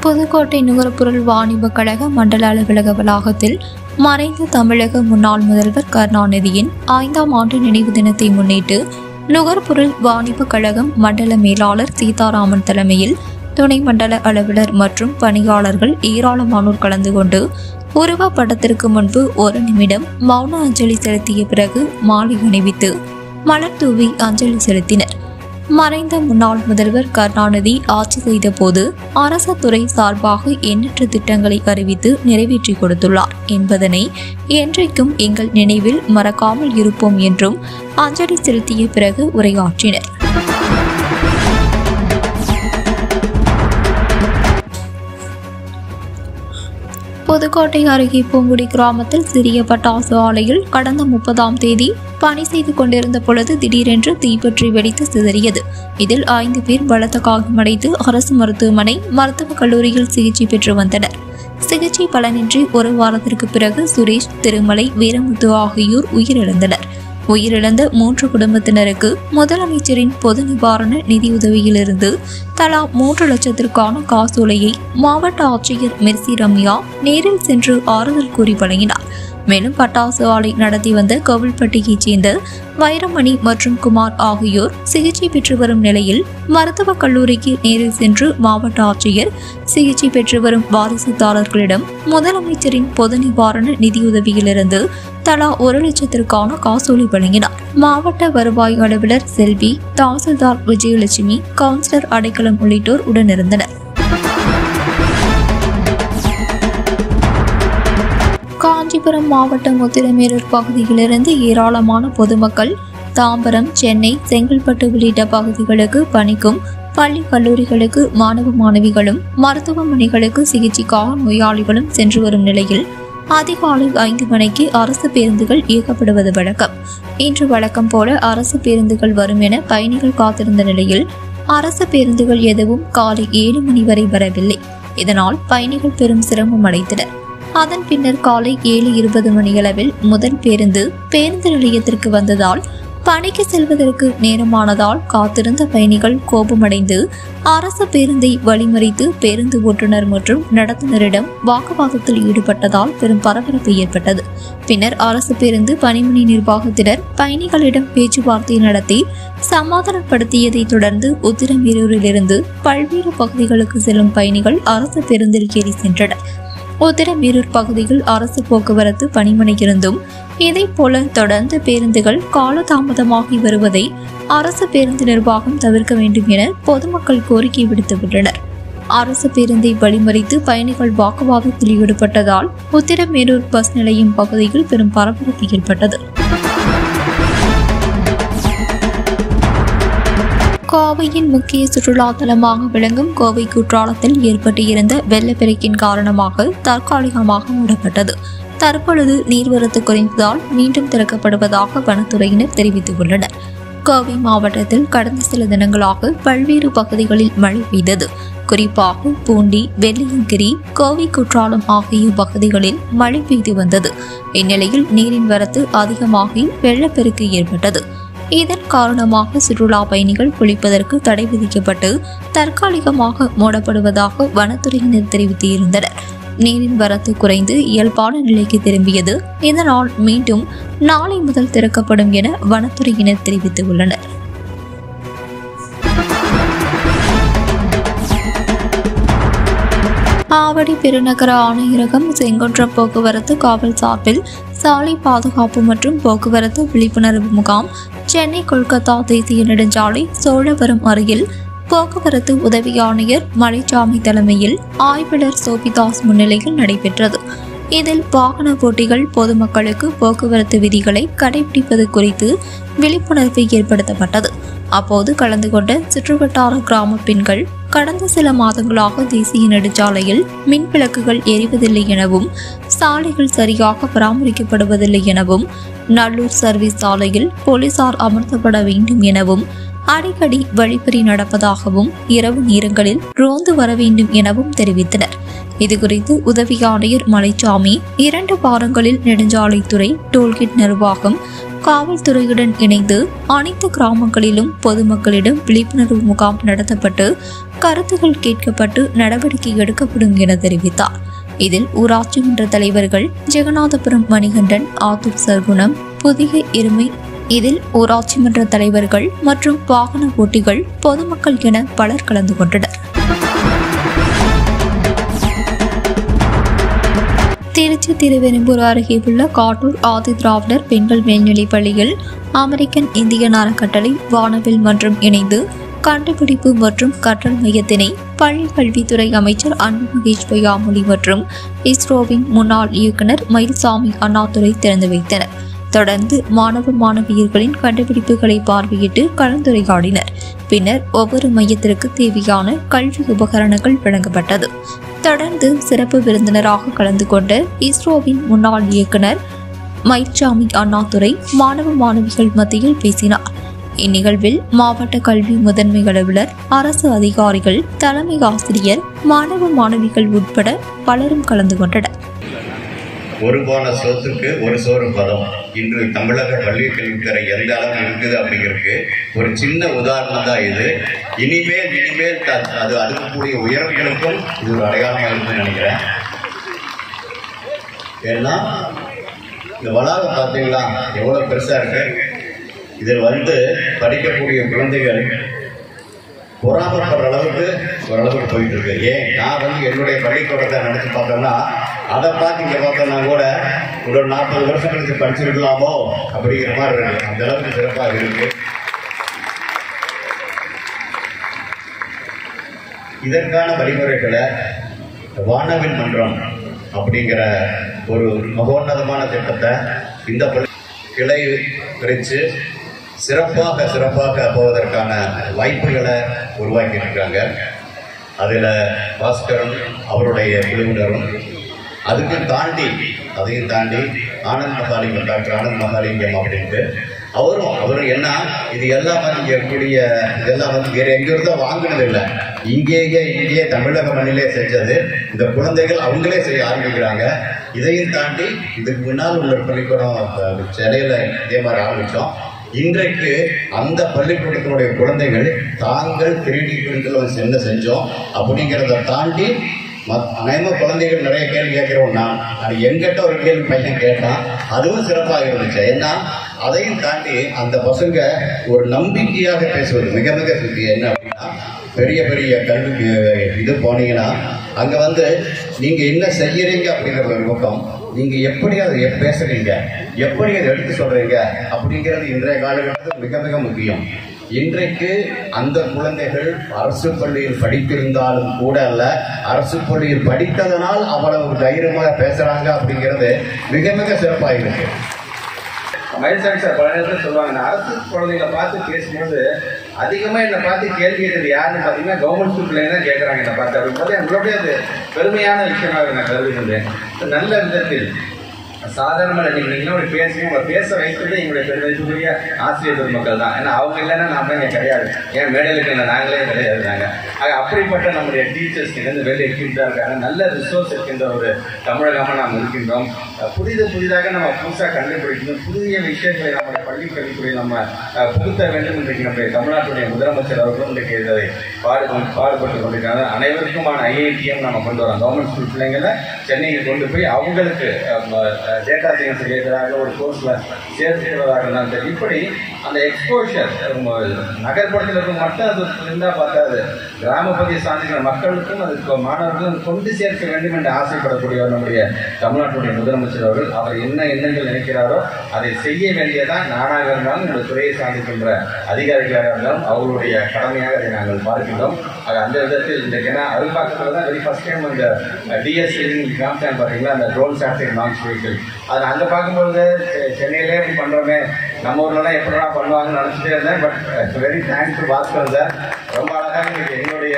புதுக்கோட்டை நுகர்பொருள் வாணிப கழக மண்டல அலுவலக வளாகத்தில் மறைந்த தமிழக முன்னாள் முதல்வர் கருணாநிதியின் ஐந்தாம் ஆண்டு நினைவு தினத்தை முன்னிட்டு நுகர்பொருள் வாணிப கழகம் மண்டல மேலாளர் சீதாராமன் தலைமையில் துணை மண்டல அலுவலர் மற்றும் பணியாளர்கள் ஏராளமானோர் கலந்து கொண்டு உருவப்படத்திற்கு முன்பு ஒரு நிமிடம் மௌன அஞ்சலி செலுத்திய பிறகு மாலை அணிவித்து மலர் தூவி அஞ்சலி செலுத்தினர் மறைந்த முன்னாள் முதல்வர் கருணாநிதி ஆட்சி செய்த போது அரசு துறை சார்பாக எண்ணற்ற திட்டங்களை அறிவித்து நிறைவேற்றி கொடுத்துள்ளார் என்பதனை என்றைக்கும் எங்கள் நினைவில் மறக்காமல் இருப்போம் என்றும் அஞ்சலி செலுத்திய பிறகு உரையாற்றினர் புதுக்கோட்டை அருகே பூங்குடி கிராமத்தில் சிறிய பட்டாசு ஆலையில் கடந்த முப்பதாம் தேதி பணி செய்து கொண்டிருந்த பொழுது திடீரென்று தீப்பற்றி வெடித்து சிதறியது இதில் ஐந்து பேர் பலத்த காயமடைந்து அரசு மருத்துவமனை மருத்துவக் கல்லூரியில் சிகிச்சை பெற்று வந்தனர் சிகிச்சை பலனின்றி ஒரு வாரத்திற்கு பிறகு சுரேஷ் திருமலை வீரமுத்து ஆகியோர் உயிரிழந்தனர் உயிரிழந்த மூன்று குடும்பத்தினருக்கு முதலமைச்சரின் பொது நிவாரண நிதியுதவியிலிருந்து தலா மூன்று லட்சத்திற்கான காசோலையை மாவட்ட ஆட்சியர் மெர்சி ரம்யா நேரில் சென்று ஆறுதல் கூறி வழங்கினார் மேலும் பட்டாசு ஆலை நடத்தி வந்த கோவில்பட்டியைச் சேர்ந்த வைரமணி மற்றும் குமார் ஆகியோர் சிகிச்சை பெற்று வரும் நிலையில் மருத்துவக் கல்லூரிக்கு நேரில் சென்று மாவட்ட ஆட்சியர் சிகிச்சை பெற்று வரும் வாரிசுதாரர்களிடம் முதலமைச்சரின் பொது நிவாரண நிதியுதவியிலிருந்து தலா ஒரு லட்சத்திற்கான காசோலை வழங்கினார் மாவட்ட வருவாய் அலுவலர் செல்வி தாசில்தார் விஜயலட்சுமி கவுன்சிலர் அடைக்கலம் உள்ளிட்டோர் உடனிருந்தனர் காஞ்சிபுரம் மாவட்டம் முத்திரமேரூர் பகுதியிலிருந்து ஏராளமான பொதுமக்கள் தாம்பரம் சென்னை செங்கல்பட்டு உள்ளிட்ட பகுதிகளுக்கு பணிக்கும் பள்ளி கல்லூரிகளுக்கு மாணவ மாணவிகளும் மருத்துவமனைகளுக்கு சிகிச்சைக்காக நோயாளிகளும் சென்று வரும் நிலையில் அதிகாலை ஐந்து மணிக்கு அரசு பேருந்துகள் இயக்கப்படுவது வழக்கம் இன்று வழக்கம் போல அரசு பேருந்துகள் வரும் என பயணிகள் காத்திருந்த நிலையில் அரசு பேருந்துகள் எதுவும் காலை ஏழு மணி வரை வரவில்லை இதனால் பயணிகள் பெரும் சிரமம் அடைந்தனர் அதன் பின்னர் காலை ஏழு இருபது மணியளவில் முதல் பேருந்து பேருந்து நிலையத்திற்கு வந்ததால் பணிக்கு செல்வதற்கு நேரமானதால் காத்திருந்த பயணிகள் கோபமடைந்து அரசு பேருந்தை வழிமறித்து பேருந்து ஓட்டுநர் மற்றும் நடத்துனரிடம் வாக்குவாதத்தில் ஈடுபட்டதால் பெரும் பரபரப்பு ஏற்பட்டது பின்னர் அரசு பேருந்து பணிமணி நிர்வாகத்தினர் பயணிகளிடம் பேச்சுவார்த்தை நடத்தி சமாதானப்படுத்தியதைத் தொடர்ந்து உத்திரமேரூரிலிருந்து பல்வேறு பகுதிகளுக்கு செல்லும் பயணிகள் அரசு பேருந்தில் ஏறி சென்றனர் உத்திரமேரூர் பகுதியில் அரசு போக்குவரத்து பணிமனை இருந்தும் இதைப் போல தொடர்ந்து பேருந்துகள் காலதாமதமாகி வருவதை அரசு பேருந்து நிர்வாகம் தவிர்க்க வேண்டும் என பொதுமக்கள் கோரிக்கை விடுத்துள்ளனர் அரசு பேருந்தை வழிமறித்து பயணிகள் வாக்குவாதத்தில் ஈடுபட்டதால் உத்திரமேரூர் பஸ் நிலையம் பகுதியில் பெரும் பரபரப்பு ஏற்பட்டது கோவையின் முக்கிய சுற்றுலா தலமாக விளங்கும் கோவை குற்றாலத்தில் ஏற்பட்டு இருந்த வெள்ளப்பெருக்கின் காரணமாக தற்காலிகமாக மூடப்பட்டது தற்பொழுது நீர்வரத்து குறைந்ததால் மீண்டும் திறக்கப்படுவதாக வனத்துறையினர் தெரிவித்துள்ளனர் கோவை மாவட்டத்தில் கடந்த சில தினங்களாக பல்வேறு பகுதிகளில் மழை பெய்தது குறிப்பாக பூண்டி வெள்ளியங்கிரி கோவை குற்றாலம் ஆகிய பகுதிகளில் மழை பெய்து வந்தது இந்நிலையில் நீரின் வரத்து அதிகமாகி வெள்ளப்பெருக்கு ஏற்பட்டது இதன் காரணமாக சுற்றுலா பயணிகள் குளிப்பதற்கு தடை விதிக்கப்பட்டு தற்காலிகமாக மூடப்படுவதாக வனத்துறையினர் தெரிவித்திருந்தனர் நீரின் வரத்து குறைந்து இயல்பான நிலைக்கு திரும்பியது இதனால் மீண்டும் நாளை முதல் திறக்கப்படும் என வனத்துறையினர் தெரிவித்துள்ளனர் ஆவடி பெருநகர ஆணையரகம் செங்குன்றம் போக்குவரத்து காவல் சார்பில் சாலை பாதுகாப்பு மற்றும் போக்குவரத்து விழிப்புணர்வு முகாம் சென்னை கொல்கத்தா தேசிய நெடுஞ்சாலை சோழவரம் அருகில் போக்குவரத்து உதவி ஆணையர் மலைச்சாமி தலைமையில் ஆய்வாளர் சோபிதாஸ் முன்னிலையில் நடைபெற்றது இதில் வாகன போட்டிகள் பொதுமக்களுக்கு போக்குவரத்து விதிகளை கடைபிடிப்பது குறித்து விழிப்புணர்வு ஏற்படுத்தப்பட்டது அப்போது கலந்து கொண்ட சுற்றுவட்டார கிராம பெண்கள் கடந்த சில மாதங்களாக தேசிய நெடுஞ்சாலையில் மின் விளக்குகள் எரிவதில்லை எனவும் சாலைகள் சரியாக பராமரிக்கப்படுவதில்லை எனவும் நல்லூர் சர்வீஸ் சாலையில் போலீசார் அமர்த்தப்பட வேண்டும் எனவும் அடிக்கடி வழிப்பறி நடப்பதாகவும் இரவு நேரங்களில் ரோந்து வர வேண்டும் எனவும் தெரிவித்தனர் இதுகுறித்து உதவி ஆணையர் மலைச்சாமி இரண்டு வாரங்களில் நெடுஞ்சாலைத்துறை டோல்கேட் நிர்வாகம் காவல்துறையுடன் இணைந்து அனைத்து கிராமங்களிலும் பொதுமக்களிடம் விழிப்புணர்வு முகாம் நடத்தப்பட்டு கருத்துகள் கேட்கப்பட்டு நடவடிக்கை எடுக்கப்படும் என தெரிவித்தார் இதில் ஊராட்சி மன்ற தலைவர்கள் ஜெகநாதபுரம் மணிகண்டன் ஆத்தூர் சர்க்குணம் புதிய இருமை இதில் ஊராட்சி மன்ற தலைவர்கள் மற்றும் வாகன ஓட்டிகள் பொதுமக்கள் என பலர் கலந்து கொண்டனர் திருச்சி திருவெரும்பூர் அருகே உள்ள காட்டூர் ஆதி திராவிடர் பெண்கள் மேல்நிலைப் பள்ளியில் அமெரிக்கன் இந்தியன் அறக்கட்டளை வானவில் மன்றம் இணைந்து கண்டுபிடிப்பு மற்றும் கற்றல் மையத்தினை பள்ளி கல்வித்துறை அமைச்சர் அன்பு மகேஷ் பொய்யாமொழி மற்றும் இஸ்ரோவின் முன்னாள் இயக்குனர் மயில்சாமி அண்ணாதுரை திறந்து வைத்தனர் தொடர்ந்து மாணவ மாணவியர்களின் கண்டுபிடிப்புகளை பார்வையிட்டு கலந்துரையாடினர் பின்னர் ஒவ்வொரு மையத்திற்கு தேவையான கல்வி உபகரணங்கள் வழங்கப்பட்டது தொடர்ந்து சிறப்பு விருந்தினராக கலந்து கொண்ட இஸ்ரோவின் முன்னாள் இயக்குனர் மயில்சாமி அண்ணாதுரை மாணவ மாணவிகள் மத்தியில் பேசினார் இந்நிகழ்வில் மாவட்ட கல்வி முதன்மை அலுவலர் அரசு அதிகாரிகள் தலைமை ஆசிரியர் மாணவ மாணவிகள் உட்பட பலரும் கலந்து கொண்டனர் ஒரு போன சோத்துக்கு ஒரு சோறு பதம் இன்று தமிழக பள்ளி கல்வித்துறை எந்த அளவு இருக்குது அப்படிங்கிறதுக்கு ஒரு சின்ன உதாரணம் தான் இது இனிமேல் இனிமேல் த- அது அடுக்கக்கூடிய உயரங்களுக்கும் இது ஒரு அடையாளம் இருக்குன்னு நினைக்கிறேன் ஏன்னா இந்த வளாகம் பார்த்தீங்களா எவ்வளோ பெருசா இருக்கு இதில் வந்து படிக்கக்கூடிய குழந்தைகள் பொறாமப்படுற அளவுக்கு ஓரளவுக்கு போயிட்டு இருக்கு ஏன் நான் வந்து என்னுடைய பள்ளிக்கூடத்தை நினைச்சு பார்த்தோம்னா அதை பார்த்து இங்கே பார்த்தோம்னா கூட ஒரு நாற்பது வருஷம் கழிச்சு படிச்சிருக்கலாமோ அப்படிங்கிற மாதிரி இருக்கு அந்த அளவுக்கு சிறப்பாக இருக்கு இதற்கான வழிமுறைகளை வானவில் மன்றம் அப்படிங்கிற ஒரு மகோன்னதமான திட்டத்தை இந்த பள்ளி கிளை பிரித்து சிறப்பாக சிறப்பாக போவதற்கான வாய்ப்புகளை உருவாக்கி இருக்காங்க அதில் பாஸ்கரன் அவருடைய குழுவினரும் அதுக்கு தாண்டி அதையும் தாண்டி ஆனந்த் மகாலிங்கம் டாக்டர் ஆனந்த் மகாலிங்கம் அப்படின்ட்டு அவரும் அவரும் என்ன இது எல்லாம் வந்து இங்கே இருக்கக்கூடிய இதெல்லாம் வந்து வேற எங்கிருந்தோ வாங்கினது இல்லை இங்கேயே இங்கேயே தமிழக மண்ணிலே செஞ்சது இந்த குழந்தைகள் அவங்களே செய்ய ஆரம்பிக்கிறாங்க இதையும் தாண்டி இதுக்கு முன்னால் உள்ள ஒரு பள்ளிக்கூடம் அஹ், சென்னையில இதே மாதிரி ஆரம்பித்தோம் இன்றைக்கு அந்த பள்ளிக்கூடத்தினுடைய குழந்தைகள் தாங்கள் திருடி பிரிண்டில் என்ன செஞ்சோம் அப்படிங்கிறத தாண்டி மத் அநேக குழந்தைகள் நிறைய கேள்வி கேட்கிறோம் நான் அது எங்கிட்ட ஒரு கேள்வி பையன் கேட்டான் அதுவும் சிறப்பாக இருந்துச்சு ஏன்னா அதையும் தாண்டி அந்த பசங்க ஒரு நம்பிக்கையாக பேசுவது மிக மிக சுத்தி என்ன அப்படின்னா பெரிய பெரிய கல்வி இது போனீங்கன்னா அங்க வந்து நீங்க என்ன செய்யறீங்க அப்படிங்கிற ஒரு பக்கம் நீங்க எப்படி அதை எப் பேசுறீங்க எப்படி அதை எடுத்து சொல்றீங்க அப்படிங்கிறது இன்றைய காலகட்டத்தில் மிக மிக முக்கியம் இன்றைக்கு அந்த குழந்தைகள் அரசு பள்ளியில் படித்திருந்தாலும் கூட அல்ல அரசு பள்ளியில் படித்ததனால் அவ்வளவு தைரியமாக பேசுறாங்க அப்படிங்கிறது மிக மிக சிறப்பாக இருக்கு மயில்சாமி சார் பல நேரத்தில் சொல்லுவாங்க நான் அரசு குழந்தைகளை பார்த்து பேசும்போது அதிகமாக என்னை பார்த்து கேள்வி கேட்டது யாருன்னு பார்த்தீங்கன்னா கவர்மெண்ட் ஸ்கூல் பிள்ளைங்க தான் கேட்குறாங்க என்னை பார்த்து அப்படின்னு பார்த்தா எங்களுடைய அது பெருமையான விஷயமாக நான் கருதுகின்றேன் நல்ல விதத்தில் சாதாரணமாக நீங்கள் நீங்களும் ஒரு பேசுங்க உங்களை பேச வைக்கிறது எங்களுடைய பெருமைக்குரிய ஆசிரியர் பெருமக்கள் தான் ஏன்னா அவங்க இல்லைன்னா நாம இங்கே கிடையாது ஏன் மேடையிலுக்கு இல்லை நாங்களே கிடையாது நாங்கள் ஆக அப்படிப்பட்ட நம்முடைய டீச்சர்ஸ் இருந்து வெளியே இருக்கின்றா இருக்காங்க நல்ல ரிசோர்ஸ் இருக்கின்ற ஒரு தமிழகமாக நாம் இருக்கின்றோம் அஹ் புதிது புதிதாக நம்ம புதுசாக கண்டுபிடிக்கணும் புதிய விஷயங்களை நம்முடைய பள்ளி கல்வித்துறை நம்ம அஹ், புகுத்த வேண்டும் இன்றைக்கு நம்முடைய தமிழ்நாட்டுடைய முதலமைச்சர் அவர்களும் இன்றைக்கு இதை பாடு பாடுபட்டு கொண்டிருக்காங்க அனைவருக்குமான ஐஐடிஎம் நம்ம கொண்டு வரோம் கவர்மெண்ட் ஸ்கூல் பிள்ளைங்களை சென்னைக்கு கொண்டு போய் அவங்களுக்கு டேட்டா சயின்ஸ் ரிலேட்டடாக ஒரு கோர்ஸில் சேர்த்துக்கிறதாக இருந்தாலும் சரி இப்படி அந்த எக்ஸ்போஷர் நகர்ப்புறத்தில் இருக்கும் மட்டும் அது இருந்தால் பார்த்தாது கிராமப்பகுதியை சார்ந்திருக்கிற மக்களுக்கும் அதுக்கு மாணவர்களும் கொண்டு சேர்க்க வேண்டும் என்று ஆசைப்படக்கூடியவர் நம்முடைய தமிழ்நாட்டுடைய முதலமைச்சர் அவர்கள் அவர் என்ன எண்ணங்கள் நினைக்கிறாரோ அதை செய்ய வேண்டியதான் நானாக இருந்தாலும் இந்த துறையை சார்ந்திருக்கின்ற அதிகாரிகளாக இருந்தாலும் அவர்களுடைய கடமையாக அதை நாங்கள் பார்க்கின்றோம் ஆக அந்த விதத்தில் இந்த ஏன்னா அருள்பாக்கத்தில் தான் வெரி ஃபர்ஸ்ட் டைம் அந்த டிஎஸ்சி காமிச்சாங்க பார்த்தீங்களா அந்த ட்ரோன் சேட்டலைட் லான்ச் வெஹிக்கிள் அது அங்கே பார்க்கும்போது செ- சென்னையிலே இப்படி பண்ணுறோமே நம்ம ஊர்லலாம் எப்படிலாம் பண்ணுவாங்கன்னு நினச்சிட்டே இருந்தேன் but very thanks to Bhaskar sir ரொம்ப அழகாக இன்னைக்கு எங்களுடைய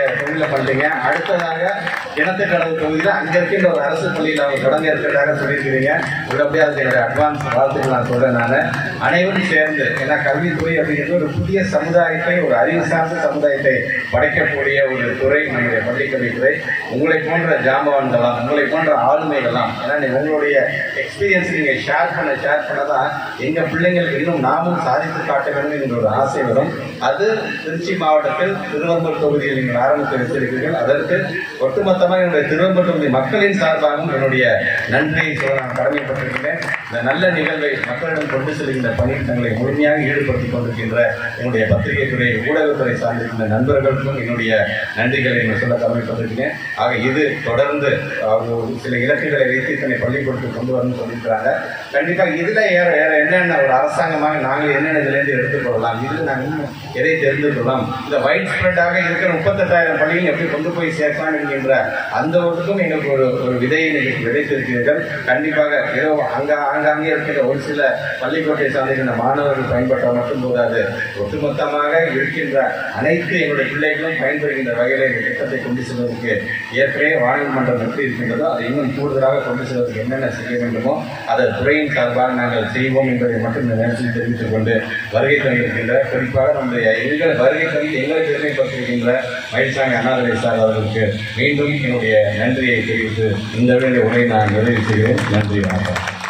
தொழிலை பண்றீங்க அடுத்ததாக கிணத்துக்கடவு தொகுதியில் அங்க இருக்கின்ற ஒரு அரசு பள்ளியில் அவங்க தொடங்க இருக்கிறதாக சொல்லியிருக்கிறீங்க உள்ளபடியே அதுக்கு என்னுடைய அட்வான்ஸ் வாழ்த்துக்கள் நான் சொல்றேன் நான் அனைவரும் சேர்ந்து ஏன்னா கல்வித்துறை அப்படிங்கிறது ஒரு புதிய சமுதாயத்தை ஒரு அறிவு சார்ந்த சமுதாயத்தை படைக்கக்கூடிய ஒரு துறை நம்முடைய பள்ளிக்கல்வித்துறை உங்களை போன்ற ஜாம்பவான்களாம் உங்களை போன்ற ஆளுமைகளாம் ஏன்னா நீ உங்களுடைய எக்ஸ்பீரியன்ஸ் நீங்க ஷேர் பண்ண ஷேர் பண்ண தான் எங்க பிள்ளைங்களுக்கு இன்னும் நாமும் சாதித்து காட்ட வேண்டும் என்ற ஒரு ஆசை வரும் அது திருச்சி மாவட்டத்தில் திருவம்பூர் தொகுதியில் நீங்கள் ஆரம்பித்து வைத்திருக்கிறீர்கள் அதற்கு ஒட்டுமொத்தமாக என்னுடைய திருவம்பூர் தொகுதி மக்களின் சார்பாகவும் என்னுடைய நன்றியை சொல்ல நான் கடமைப்பட்டிருக்கிறேன் இந்த நல்ல நிகழ்வை மக்களிடம் கொண்டு செல்கின்ற பணியில் தங்களை முழுமையாக ஈடுபடுத்திக் கொண்டிருக்கின்ற என்னுடைய பத்திரிகை துறை ஊடகத்துறை சார்ந்திருக்கின்ற நண்பர்களுக்கும் என்னுடைய நன்றிகளை நான் சொல்ல கடமைப்பட்டிருக்கிறேன் ஆக இது தொடர்ந்து அவங்க ஒரு சில இலக்குகளை வைத்து இத்தனை பள்ளிக்கூடத்துக்கு கொண்டு வரணும்னு சொல்லியிருக்கிறாங்க கண்டிப்பாக இதுல ஏற ஏற என்னென்ன ஒரு அரசாங்கமாக நாங்கள் என்னென்ன இதுலேருந்து எடுத்துக்கொள்ளலாம் இதில் நாங்கள் இன்னும் எதை தெரிந்து கொள்ளலாம் இந்த வைட் ஸ்ப்ரெட்டாக இருக்கிற முப்பத்தெட்டாயிரம் பள்ளிகள் எப்படி கொண்டு போய் சேர்க்கலாம் என்கின்ற அந்த ஒருக்கும் எங்களுக்கு ஒரு ஒரு விதையை நீங்கள் விதைத்திருக்கிறீர்கள் கண்டிப்பாக ஏதோ அங்க ஆங்காங்கே இருக்கிற ஒரு சில பள்ளிக்கூட்டத்தை சார்ந்திருக்கின்ற மாணவர்கள் பயன்பட்டால் மட்டும் போதாது ஒட்டுமொத்தமாக இருக்கின்ற அனைத்து எங்களுடைய பிள்ளைகளும் பயன்பெறுகின்ற வகையில் இந்த திட்டத்தை கொண்டு செல்வதற்கு ஏற்கனவே வானொலி மன்றம் எப்படி இருக்கின்றதோ அதை இன்னும் கூடுதலாக கொண்டு செல்வதற்கு என்னென்ன செய்ய வேண்டுமோ அதை துறையின் சார்பாக நாங்கள் செய்வோம் என்பதை மட்டும் இந்த நேரத்தில் தெரிவித்துக் கொண்டு வருகை தந்திருக்கின்ற குறிப்பாக நம்முடைய எங்கள் வருகை தந்து எங்களை பெருமைப்படுத்திருக்கின்ற மயில்சாமி அண்ணாதுரை சார் அவர்களுக்கு மீண்டும் என்னுடைய நன்றியை தெரிவித்து இந்த வேண்டிய உரை நான் நிறைவு செய்கிறேன் நன்றி வணக்கம்